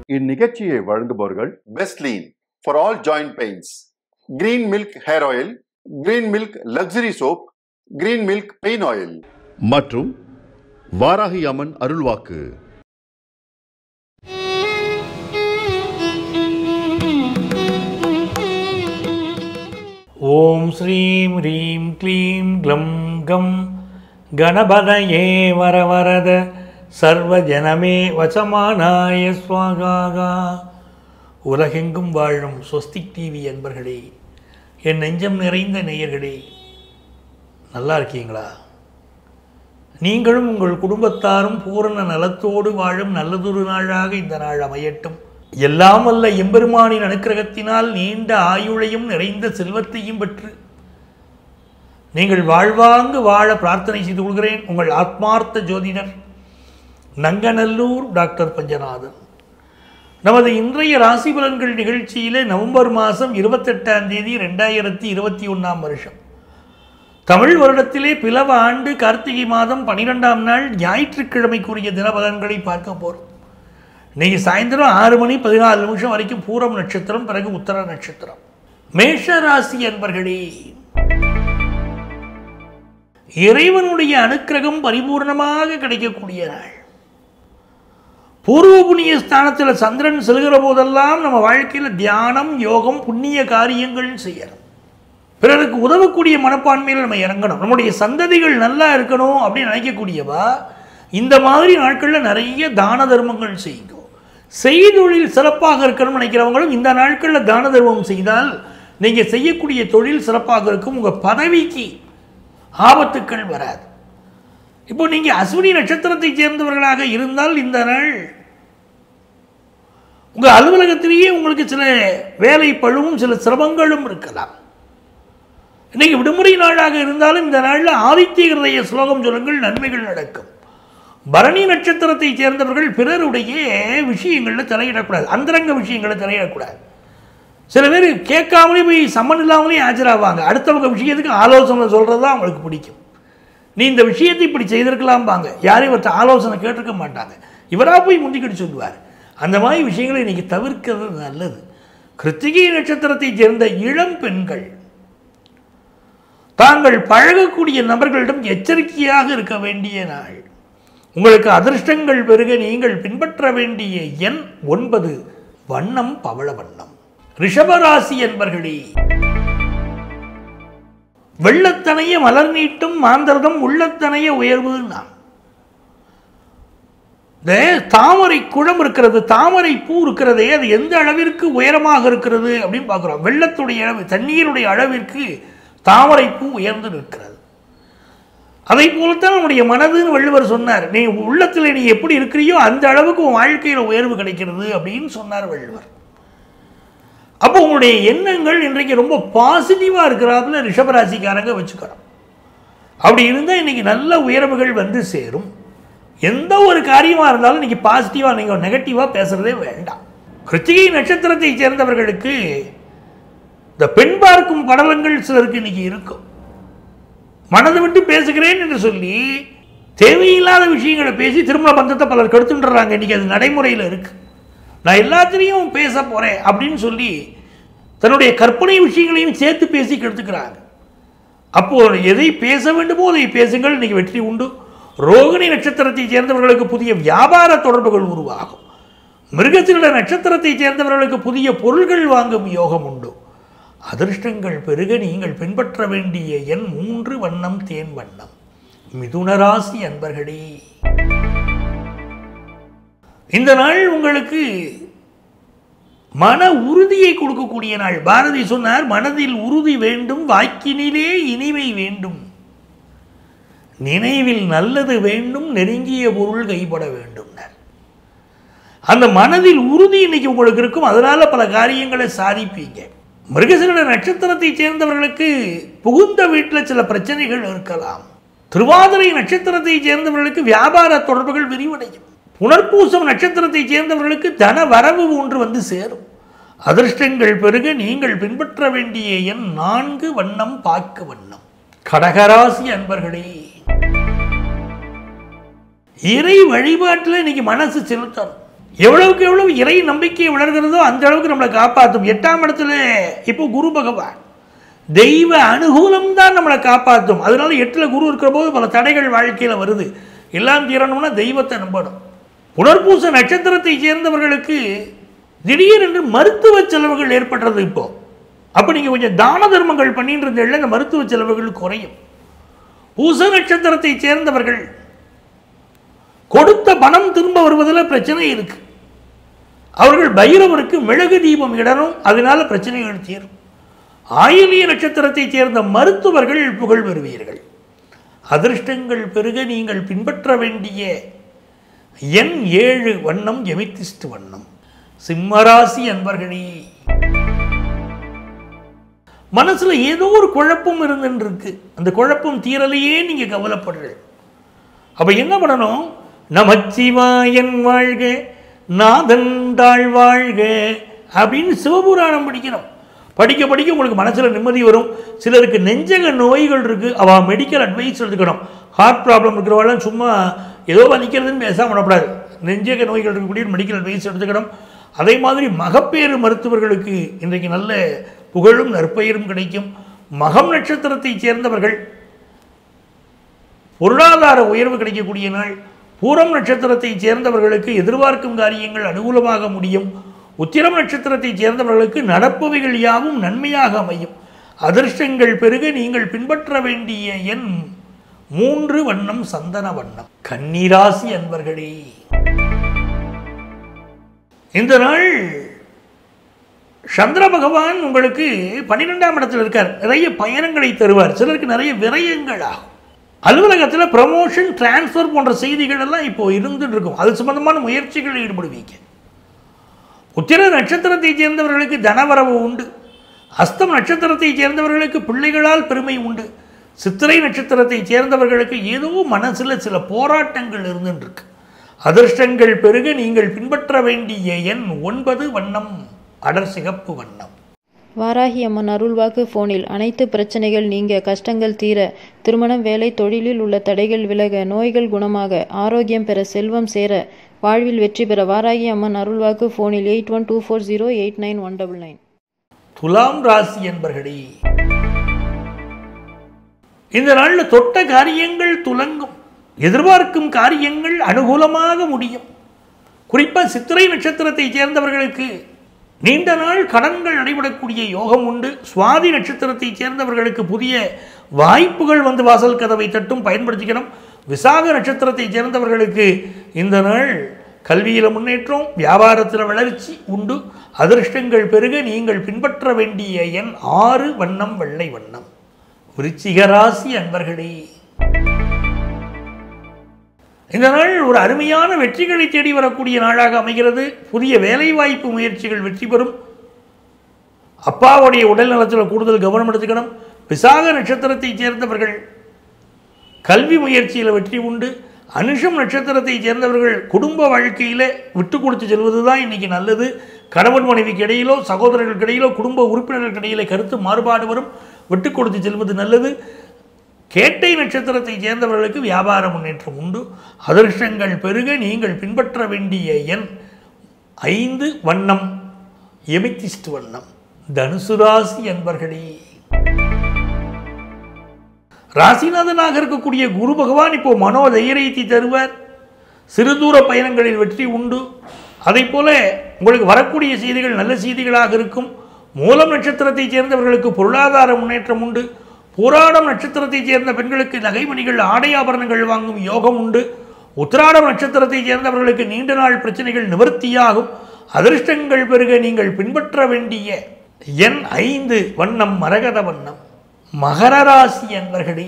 இந்நிகழ்ச்சியை வழங்குபவர்கள் பெஸ்ட்லீன் for all joint pains green milk hair oil green milk luxury soap green milk pain oil மற்றும் வாராகி அம்மன் அருள்வாக்கு ஓம் ஸ்ரீம் ரீம் க்ளீம் க்ளம் கம் கணபதயே வரவரத சர்வஜனமே வசமானாய ஸ்வாகாகா உலகெங்கும் வாழும் ஸ்வஸ்திக் டிவி என்பர்களே என் நெஞ்சம் நிறைந்த நேயர்களே நல்லா இருக்கீங்களா நீங்களும் உங்கள் குடும்பத்தாரும் பூரண நலத்தோடு வாழும் நல்லதொரு நாளாக இந்த நாள் அமையட்டும் எல்லாம் வல்ல எம்பெருமானின் அனுக்கிரகத்தினால் நீண்ட ஆயுளையும் நிறைந்த செல்வத்தையும் பெற்று நீங்கள் வாழ்வாங்கு வாழ பிரார்த்தனை செய்து கொள்கிறேன் உங்கள் ஆத்மார்த்த ஜோதிடர் நங்கநல்லூர் டாக்டர் பஞ்சநாதன் நமது இன்றைய ராசி பலன்கள் நிகழ்ச்சியிலே நவம்பர் மாதம் இருபத்தெட்டாம் தேதி ரெண்டாயிரத்தி இருபத்தி ஒன்றாம் வருஷம் தமிழ் வருடத்திலே பிளவ ஆண்டு கார்த்திகை மாதம் பனிரெண்டாம் நாள் ஞாயிற்றுக்கிழமைக்குரிய தினபலன்களை பார்க்க போகிறோம் இன்னைக்கு சாயந்தரம் ஆறு மணி பதினாலு நிமிஷம் வரைக்கும் பூரம் நட்சத்திரம் பிறகு உத்தர நட்சத்திரம் மேஷ ராசி என்பர்களே இறைவனுடைய அனுக்கிரகம் பரிபூர்ணமாக கிடைக்கக்கூடிய நாள் பூர்வ புண்ணிய ஸ்தானத்தில் சந்திரன் செல்கிற போதெல்லாம் நம்ம வாழ்க்கையில் தியானம் யோகம் புண்ணிய காரியங்கள் செய்யணும் பிறருக்கு உதவக்கூடிய மனப்பான்மையில் நம்ம இறங்கணும் நம்முடைய சந்ததிகள் நல்லா இருக்கணும் அப்படின்னு நினைக்கக்கூடியவா இந்த மாதிரி நாட்களில் நிறைய தான தர்மங்கள் செய்யுங்க செய்தொழில் சிறப்பாக இருக்கணும்னு நினைக்கிறவங்களும் இந்த நாட்களில் தான தர்மம் செய்தால் நீங்கள் செய்யக்கூடிய தொழில் சிறப்பாக இருக்கும் உங்கள் பதவிக்கு ஆபத்துக்கள் வராது இப்போ நீங்கள் அஸ்வினி நட்சத்திரத்தைச் சேர்ந்தவர்களாக இருந்தால் இந்த நாள் உங்கள் அலுவலகத்திலேயே உங்களுக்கு சில வேலை பழுவும் சில சிரமங்களும் இருக்கலாம் இன்னைக்கு விடுமுறை நாளாக இருந்தாலும் இந்த நாளில் ஆதித்ய ஹிருதய ஸ்லோகம் சொல்லுங்கள் நன்மைகள் நடக்கும் பரணி நட்சத்திரத்தைச் சேர்ந்தவர்கள் பிறருடைய விஷயங்களில் தலையிடக்கூடாது அந்தரங்க விஷயங்களில் தலையிடக்கூடாது சில பேர் கேட்காமலே போய் சம்மன் இல்லாமலே ஆஜராவாங்க அடுத்தவங்க விஷயத்துக்கு ஆலோசனை சொல்கிறது தான் அவங்களுக்கு பிடிக்கும் நீ இந்த விஷயத்தை இப்படி செய்திருக்கலாம்பாங்க யாரையும் இவர்கிட்ட ஆலோசனை கேட்டிருக்க மாட்டாங்க இவராக போய் முந்திக்கிட்டு சொல்லுவார் அந்த மாதிரி விஷயங்களை இன்றைக்கி தவிர்க்கிறது நல்லது கிருத்திகை நட்சத்திரத்தைச் சேர்ந்த இளம் பெண்கள் தாங்கள் பழகக்கூடிய நபர்களிடம் எச்சரிக்கையாக இருக்க வேண்டிய நாள் உங்களுக்கு அதிர்ஷ்டங்கள் பெருக நீங்கள் பின்பற்ற வேண்டிய எண் ஒன்பது வண்ணம் பவள வண்ணம் ரிஷபராசி என்பர்களே வெள்ளத்தனைய மலர் நீட்டும் மாந்தர்தம் உள்ளத்தனைய உயர்வு நாம் இந்த தாமரை குளம் இருக்கிறது தாமரை பூ இருக்கிறதே அது எந்த அளவிற்கு உயரமாக இருக்கிறது அப்படின்னு பார்க்குறோம் வெள்ளத்துடைய அளவு தண்ணீருடைய அளவிற்கு தாமரை பூ உயர்ந்து நிற்கிறது அதை போலத்தான் நம்முடைய மனதுன்னு வள்ளுவர் சொன்னார் நீ உள்ளத்தில் நீ எப்படி இருக்கிறியோ அந்த அளவுக்கு உன் வாழ்க்கையில் உயர்வு கிடைக்கிறது அப்படின்னு சொன்னார் வள்ளுவர் அப்போ உங்களுடைய எண்ணங்கள் இன்றைக்கு ரொம்ப பாசிட்டிவாக இருக்கிறாப்புல ரிஷபராசிக்காரங்க வச்சுக்கிறோம் அப்படி இருந்தால் இன்றைக்கி நல்ல உயர்வுகள் வந்து சேரும் எந்த ஒரு காரியமாக இருந்தாலும் இன்றைக்கி பாசிட்டிவாக நீங்கள் நெகட்டிவாக பேசுகிறதே வேண்டாம் கிருத்திகை நட்சத்திரத்தை சேர்ந்தவர்களுக்கு இந்த பெண் பார்க்கும் படலங்கள் சிலருக்கு இன்னைக்கு இருக்கும் மனதை விட்டு பேசுகிறேன் என்று சொல்லி தேவையில்லாத விஷயங்களை பேசி திருமண பந்தத்தை பலர் கெடுத்துட்டுறாங்க இன்றைக்கி அது நடைமுறையில் இருக்குது நான் எல்லாத்திலையும் பேச போகிறேன் அப்படின்னு சொல்லி தன்னுடைய கற்பனை விஷயங்களையும் சேர்த்து பேசி கெடுத்துக்கிறாங்க அப்போது எதை பேச வேண்டுமோ அதை பேசுங்கள் இன்றைக்கி வெற்றி உண்டு ரோகிணி நட்சத்திரத்தை சேர்ந்தவர்களுக்கு புதிய வியாபார தொடர்புகள் உருவாகும் மிருகத்தினுடைய நட்சத்திரத்தை சேர்ந்தவர்களுக்கு புதிய பொருள்கள் வாங்கும் யோகம் உண்டு அதிர்ஷ்டங்கள் பெருக நீங்கள் பின்பற்ற வேண்டிய எண் மூன்று வண்ணம் தேன் வண்ணம் மிதுனராசி அன்பர்களே இந்த நாள் உங்களுக்கு மன உறுதியை கொடுக்கக்கூடிய நாள் பாரதி சொன்னார் மனதில் உறுதி வேண்டும் வாக்கினிலே இனிமை வேண்டும் நினைவில் நல்லது வேண்டும் நெருங்கிய பொருள் கைப்பட வேண்டும் அந்த மனதில் உறுதி இன்னைக்கு உங்களுக்கு இருக்கும் அதனால பல காரியங்களை சாதிப்பீங்க மிருகசீரட நட்சத்திரத்தை சேர்ந்தவர்களுக்கு புகுந்த வீட்டில் சில பிரச்சனைகள் இருக்கலாம் திருவாதிரை நட்சத்திரத்தை சேர்ந்தவர்களுக்கு வியாபார தொடர்புகள் விரிவடையும் புனர்பூசம் நட்சத்திரத்தை சேர்ந்தவர்களுக்கு தன வரவு ஒன்று வந்து சேரும் அதிர்ஷ்டங்கள் பெருக நீங்கள் பின்பற்ற வேண்டிய எண் நான்கு வண்ணம் பாக்கு வண்ணம் கடகராசி அன்பர்களே இறை வழிபாட்டில் இன்னைக்கு மனசு செலுத்தணும் எவ்வளவுக்கு எவ்வளவு இறை நம்பிக்கை வளர்கிறதோ அந்த அளவுக்கு நம்மளை காப்பாற்றும் எட்டாம் இடத்துல இப்போ குரு பகவான் தெய்வ அனுகூலம் தான் நம்மளை காப்பாற்றும் அதனால எட்டில் குரு இருக்கிற போது பல தடைகள் வாழ்க்கையில் வருது எல்லாம் தீரணும்னா தெய்வத்தை நம்பணும் புனர்பூச நட்சத்திரத்தை சேர்ந்தவர்களுக்கு திடீரென்று மருத்துவ செலவுகள் ஏற்படுறது இப்போ அப்போ நீங்கள் கொஞ்சம் தான தர்மங்கள் பண்ணிட்டு இருந்தீங்கன்னா இந்த மருத்துவ செலவுகள் குறையும் பூச நட்சத்திரத்தை சேர்ந்தவர்கள் கொடுத்த பணம் திரும்ப வருவதில் பிரச்சனை இருக்கு அவர்கள் பைரவருக்கு மிளகு தீபம் இடணும் அதனால பிரச்சனைகள் தீரும் ஆயிலிய நட்சத்திரத்தை சேர்ந்த மருத்துவர்கள் புகழ் பெறுவீர்கள் அதிர்ஷ்டங்கள் பெருக நீங்கள் பின்பற்ற வேண்டிய எண் ஏழு வண்ணம் எமித்திஸ்ட் வண்ணம் சிம்மராசி அன்பர்களே மனசுல ஏதோ ஒரு குழப்பம் இருந்துன்னு இருக்கு அந்த குழப்பம் தீரலையே நீங்க கவலைப்படுறீங்க அப்ப என்ன பண்ணணும் நமச்சிவாயன் வாழ்க நாதன் தாழ் வாழ்க அப்படின்னு சிவபுராணம் படிக்கணும் படிக்க படிக்க உங்களுக்கு மனசுல நிம்மதி வரும் சிலருக்கு நெஞ்சக நோய்கள் இருக்கு அவ மெடிக்கல் அட்வைஸ் எடுத்துக்கணும் ஹார்ட் ப்ராப்ளம் இருக்கிறவெல்லாம் சும்மா ஏதோ நிற்கிறதுன்னு பேசாம விடக்கூடாது நெஞ்சக நோய்கள் இருக்கக்கூடிய மெடிக்கல் அட்வைஸ் எடுத்துக்கணும் அதே மாதிரி மகப்பேறு மருத்துவர்களுக்கு இன்றைக்கு நல்ல புகழும் நற்பெயரும் கிடைக்கும் மகம் நட்சத்திரத்தை சேர்ந்தவர்கள் பொருளாதார உயர்வு கிடைக்கக்கூடிய நாள் பூரம் நட்சத்திரத்தை சேர்ந்தவர்களுக்கு எதிர்பார்க்கும் காரியங்கள் அனுகூலமாக முடியும் உத்திரம் நட்சத்திரத்தை சேர்ந்தவர்களுக்கு நடப்பவைகள் யாவும் நன்மையாக அமையும் அதிர்ஷ்டங்கள் பெருக நீங்கள் பின்பற்ற வேண்டிய எண் மூன்று வண்ணம் சந்தன வண்ணம் கன்னிராசி அன்பர்களே இந்த நாள் சந்திர பகவான் உங்களுக்கு பன்னிரெண்டாம் இடத்தில் இருக்கார் நிறைய பயணங்களை தருவார் சிலருக்கு நிறைய விரயங்கள் ஆகும் அலுவலகத்தில் ப்ரமோஷன் டிரான்ஸ்ஃபர் போன்ற செய்திகள் எல்லாம் இப்போ இருந்துட்டு இருக்கும் அது சம்பந்தமான முயற்சிகளில் ஈடுபடுவீங்க உத்திர நட்சத்திரத்தை சேர்ந்தவர்களுக்கு தனவரவு உண்டு அஸ்தம் நட்சத்திரத்தை சேர்ந்தவர்களுக்கு பிள்ளைகளால் பெருமை உண்டு சித்திரை நட்சத்திரத்தை சேர்ந்தவர்களுக்கு ஏதோ மனசில் சில போராட்டங்கள் இருந்துட்டு இருக்கு அதிர்ஷ்டங்கள் பெருக நீங்கள் பின்பற்ற வேண்டிய எண் ஒன்பது வண்ணம் அடர் சிகப்பு வண்ணம் வாராகி அம்மன் அருள்வாக்கு ஃபோனில் அனைத்து பிரச்சனைகள் நீங்க கஷ்டங்கள் தீர திருமணம் வேலை தொழிலில் உள்ள தடைகள் விலக நோய்கள் குணமாக ஆரோக்கியம் பெற செல்வம் சேர வாழ்வில் வெற்றி பெற வாராகி அம்மன் அருள்வாக்கு ஃபோனில் eight one two four zero eight nine one double nine துலாம் ராசி என்பர்களே இந்த நாளில் தொட்ட காரியங்கள் துலங்கும் எதிர்பார்க்கும் காரியங்கள் அனுகூலமாக முடியும் குறிப்பாக சித்திரை நட்சத்திரத்தை சேர்ந்தவர்களுக்கு நீண்ட நாள் கடன்கள் நடைபெறக்கூடிய யோகம் உண்டு சுவாதி நட்சத்திரத்தை சேர்ந்தவர்களுக்கு புதிய வாய்ப்புகள் வந்து வாசல் கதவை தட்டும் பயன்படுத்திக்கணும் விசாக நட்சத்திரத்தை சேர்ந்தவர்களுக்கு இந்த நாள் கல்வியில் முன்னேற்றம் வியாபாரத்தில் வளர்ச்சி உண்டு அதிர்ஷ்டங்கள் பெருக நீங்கள் பின்பற்ற வேண்டிய எண் ஆறு வண்ணம் வெள்ளை வண்ணம் விருச்சிக ராசி அன்பர்களே இந்த நாள் ஒரு அருமையான வெற்றிகளை தேடி வரக்கூடிய நாளாக அமைகிறது புதிய வேலைவாய்ப்பு முயற்சிகள் வெற்றி பெறும் அப்பாவுடைய உடல் நலத்தில் கூடுதல் கவனம் எடுத்துக்கணும் விசாக நட்சத்திரத்தை சேர்ந்தவர்கள் கல்வி முயற்சியில் வெற்றி உண்டு அனுஷம் நட்சத்திரத்தை சேர்ந்தவர்கள் குடும்ப வாழ்க்கையில் விட்டு கொடுத்து செல்வது தான் இன்னைக்கு நல்லது கணவன் மனைவிக்கு இடையிலோ சகோதரர்களுக்கு இடையிலோ குடும்ப உறுப்பினர்களுக்கு இடையில கருத்து மாறுபாடு வரும் விட்டு கொடுத்து செல்வது நல்லது கேட்டை நட்சத்திரத்தை சேர்ந்தவர்களுக்கு வியாபார முன்னேற்றம் உண்டு அதிர்ஷ்டங்கள் பெருக நீங்கள் பின்பற்ற வேண்டிய எண் ஐந்து வண்ணம் எமித்திஸ்ட் வண்ணம் தனுசு ராசி என்பர்களே ராசிநாதனாக இருக்கக்கூடிய குரு பகவான் இப்போ மனோதைரியத்தை தருவார் சிறு தூர பயணங்களில் வெற்றி உண்டு அதை போல உங்களுக்கு வரக்கூடிய செய்திகள் நல்ல செய்திகளாக இருக்கும் மூலம் நட்சத்திரத்தை சேர்ந்தவர்களுக்கு பொருளாதார முன்னேற்றம் உண்டு பூராடம் நட்சத்திரத்தை சேர்ந்த பெண்களுக்கு நகைமணிகள் ஆடை ஆபரணங்கள் வாங்கும் யோகம் உண்டு உத்திராடம் நட்சத்திரத்தை சேர்ந்தவர்களுக்கு நீண்ட நாள் பிரச்சனைகள் நிவர்த்தியாகும் அதிர்ஷ்டங்கள் பெருக நீங்கள் பின்பற்ற வேண்டிய எண் ஐந்து வண்ணம் மரகத வண்ணம் மகர ராசி என்பர்களே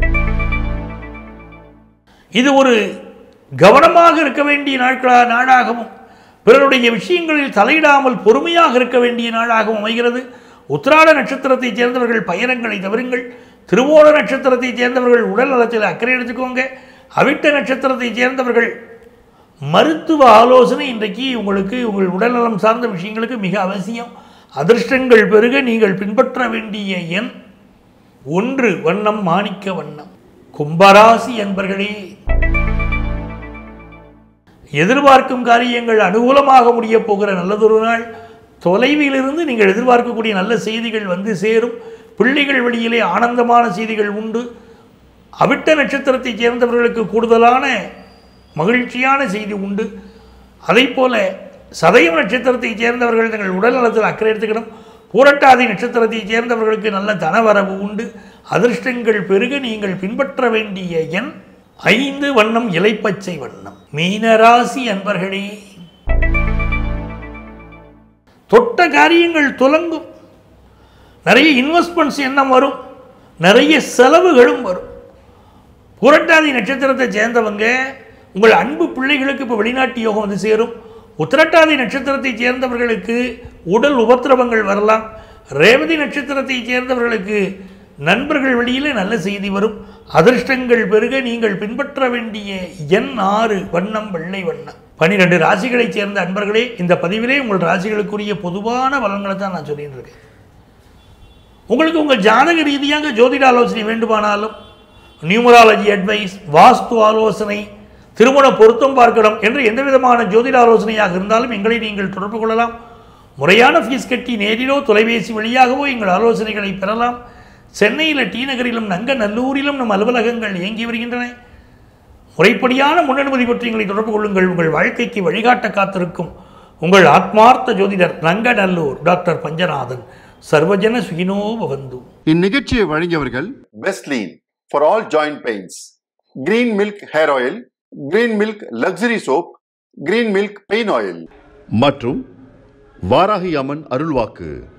இது ஒரு கவனமாக இருக்க வேண்டிய நாட்களா நாளாகவும் பிறருடைய விஷயங்களில் தலையிடாமல் பொறுமையாக இருக்க வேண்டிய நாளாகவும் அமைகிறது உத்திராட நட்சத்திரத்தை சேர்ந்தவர்கள் பயணங்களை தவறுங்கள் திருவோண நட்சத்திரத்தை சேர்ந்தவர்கள் உடல் நலத்தில் அக்கறை எடுத்துக்கோங்க அவிட்ட நட்சத்திரத்தை சேர்ந்தவர்கள் மருத்துவ ஆலோசனை இன்றைக்கு உங்களுக்கு உங்கள் உடல்நலம் சார்ந்த விஷயங்களுக்கு மிக அவசியம் அதிர்ஷ்டங்கள் பெருக நீங்கள் பின்பற்ற வேண்டிய எண் ஒன்று வண்ணம் மாணிக்க வண்ணம் கும்பராசி என்பர்களே எதிர்பார்க்கும் காரியங்கள் அனுகூலமாக முடியப் போகிற நல்லதொரு நாள் தொலைவிலிருந்து நீங்கள் எதிர்பார்க்கக்கூடிய நல்ல செய்திகள் வந்து சேரும் பிள்ளைகள் வழியிலே ஆனந்தமான செய்திகள் உண்டு அவிட்ட நட்சத்திரத்தைச் சேர்ந்தவர்களுக்கு கூடுதலான மகிழ்ச்சியான செய்தி உண்டு அதே போல சதயம் நட்சத்திரத்தைச் சேர்ந்தவர்கள் தங்கள் உடல் நலத்தில் அக்கறை எடுத்துக்கணும் பூரட்டாதி நட்சத்திரத்தைச் சேர்ந்தவர்களுக்கு நல்ல தனவரவு உண்டு அதிர்ஷ்டங்கள் பெருக நீங்கள் பின்பற்ற வேண்டிய எண் ஐந்து வண்ணம் இலைப்பச்சை வண்ணம் மீனராசி அன்பர்களே தொட்ட காரியங்கள் துலங்கும் நிறைய இன்வெஸ்ட்மெண்ட்ஸ் எண்ணம் வரும் நிறைய செலவுகளும் வரும் புரட்டாதி நட்சத்திரத்தை சேர்ந்தவங்க உங்கள் அன்பு பிள்ளைகளுக்கு இப்போ வெளிநாட்டு யோகம் வந்து சேரும் உத்திரட்டாதி நட்சத்திரத்தை சேர்ந்தவர்களுக்கு உடல் உபத்திரவங்கள் வரலாம் ரேவதி நட்சத்திரத்தை சேர்ந்தவர்களுக்கு நண்பர்கள் வழியிலே நல்ல செய்தி வரும் அதிர்ஷ்டங்கள் பெருக நீங்கள் பின்பற்ற வேண்டிய எண் ஆறு வண்ணம் வெள்ளை வண்ணம் பனிரெண்டு ராசிகளைச் சேர்ந்த அன்பர்களே இந்த பதிவிலே உங்கள் ராசிகளுக்குரிய பொதுவான பலன்களை தான் நான் சொல்லிட்டு இருக்கேன் உங்களுக்கு உங்கள் ஜாதக ரீதியாக ஜோதிட ஆலோசனை வேண்டுமானாலும் நியூமராலஜி அட்வைஸ் வாஸ்து ஆலோசனை திருமண பொருத்தம் பார்க்கணும் என்று எந்த விதமான ஜோதிட ஆலோசனையாக இருந்தாலும் எங்களை நீங்கள் தொடர்பு கொள்ளலாம் முறையான ஃபீஸ் கட்டி நேரிலோ தொலைபேசி வழியாகவோ எங்கள் ஆலோசனைகளை பெறலாம் சென்னையில் டி நகரிலும் நங்கநல்லூரிலும் நம் அலுவலகங்கள் இயங்கி வருகின்றன முறைப்படியான முன்னனுமதி பற்றி எங்களை தொடர்பு கொள்ளுங்கள் உங்கள் வாழ்க்கைக்கு வழிகாட்ட காத்திருக்கும் உங்கள் ஆத்மார்த்த ஜோதிடர் நங்கநல்லூர் டாக்டர் பஞ்சநாதன் சர்வஜன சுகினோ பவந்து இந்நிகழ்ச்சியை வழங்கியவர்கள் Bestlean for all joint pains. Green milk hair oil, green milk luxury soap, green milk pain oil. மற்றும் வாராகி அம்மன் அருள்வாக்கு